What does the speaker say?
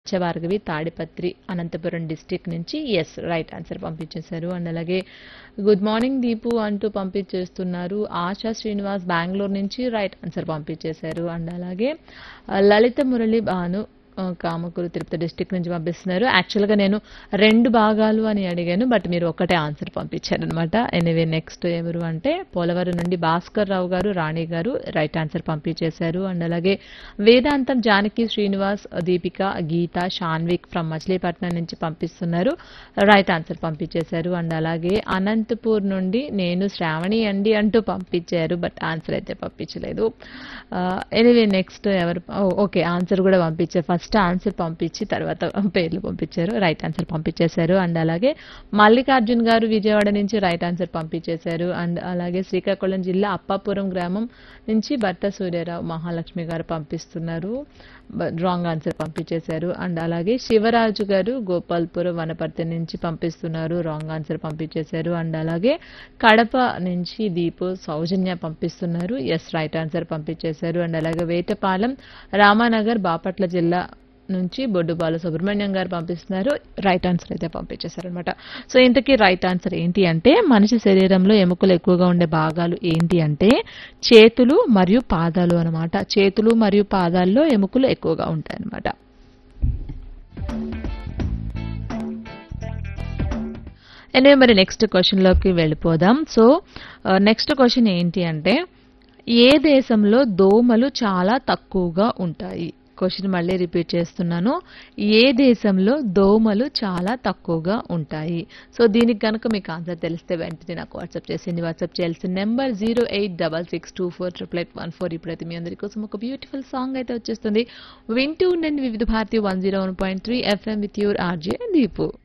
Bhargavi Tadipatri Anantapuram district నుంచి yes right answer పంపించేశారు and అలాగే గుడ్ మార్నింగ్ దీపు అంటూ పంపించేస్తున్నారు ఆశా శ్రీనివాస్ బెంగళూరు నుంచి రైట్ ఆన్సర్ పంపించేశారు అండ్ అలాగే ఆ, లలిత మురళి భాను ఆ, కామకూరు తిరుపతి డిస్టిక్ నుంచి పంపిస్తున్నారు యాక్చువల్గా నేను రెండు భాగాలు అని అడిగాను బట్ మీరు ఒకటే ఆన్సర్ పంపించారనమాట ఎనివే నెక్స్ట్ ఎవరు అంటే పోలవరం నుండి భాస్కర్ రావు గారు రాణి గారు రైట్ ఆన్సర్ పంపించేశారు అండ్ అలాగే వేదాంతం జానకి శ్రీనివాస్ దీపిక గీత షాన్విక్ ఫ్రమ్ మచిలీపట్నం నుంచి పంపిస్తున్నారు రైట్ ఆన్సర్ పంపించేశారు అండ్ అలాగే అనంతపూర్ నుండి నేను శ్రావణి అండి అంటూ పంపించారు బట్ ఆన్సర్ అయితే పంపించలేదు ఎనివే నెక్స్ట్ ఎవరు ఓకే ఆన్సర్ కూడా పంపించారు ఫస్ట్ ఆన్సర్ పంపించి తర్వాత పేర్లు పంపించారు రైట్ ఆన్సర్ పంపించేశారు అండ్ అలాగే మల్లికార్జున్ గారు విజయవాడ నుంచి రైట్ ఆన్సర్ పంపించేశారు అండ్ అలాగే శ్రీకాకుళం జిల్లా అప్పాపురం గ్రామం నుంచి భర్త సూర్యరావు మహాలక్ష్మి గారు పంపిస్తున్నారు రాంగ్ ఆన్సర్ పంపించేశారు అండ్ అలాగే శివరాజు గారు గోపాల్పురం వనపర్తి నుంచి పంపిస్తున్నారు రాంగ్ ఆన్సర్ పంపించేశారు అండ్ అలాగే కడప నుంచి దీపు సౌజన్య పంపిస్తున్నారు ఎస్ రైట్ ఆన్సర్ పంపించేశారు అండ్ అలాగే వేటపాలెం రామానగర్ బాపట్ల జిల్లా నుంచి బొడ్డు బాల సుబ్రహ్మణ్యం గారు పంపిస్తున్నారు రైట్ ఆన్సర్ అయితే పంపించేశారు అనమాట సో ఇంతకీ రైట్ ఆన్సర్ ఏంటి అంటే మనిషి శరీరంలో ఎముకలు ఎక్కువగా ఉండే భాగాలు ఏంటి అంటే చేతులు మరియు పాదాలు అన్నమాట చేతులు మరియు పాదాల్లో ఎముకలు ఎక్కువగా ఉంటాయి అన్నమాట ఎనివే మరి నెక్స్ట్ క్వశ్చన్లోకి వెళ్ళిపోదాం సో నెక్స్ట్ క్వశ్చన్ ఏంటి అంటే ఏ దేశంలో దోమలు చాలా తక్కువగా ఉంటాయి క్వశ్చన్ మళ్ళీ రిపీట్ చేస్తున్నాను ఏ దేశంలో దోమలు చాలా తక్కువగా ఉంటాయి సో దీనికి కనుక మీకు ఆన్సర్ తెలిస్తే వెంటనే నాకు వాట్సాప్ చేసింది వాట్సాప్ చేయాల్సిన number zero eight double six two four triple eight one four ఇప్పుడైతే మీ అందరి కోసం ఒక బ్యూటిఫుల్ సాంగ్ అయితే వచ్చేస్తుంది వింటూ ఉండండి Vividh Bharati one zero one point three FM with your RJ Deepu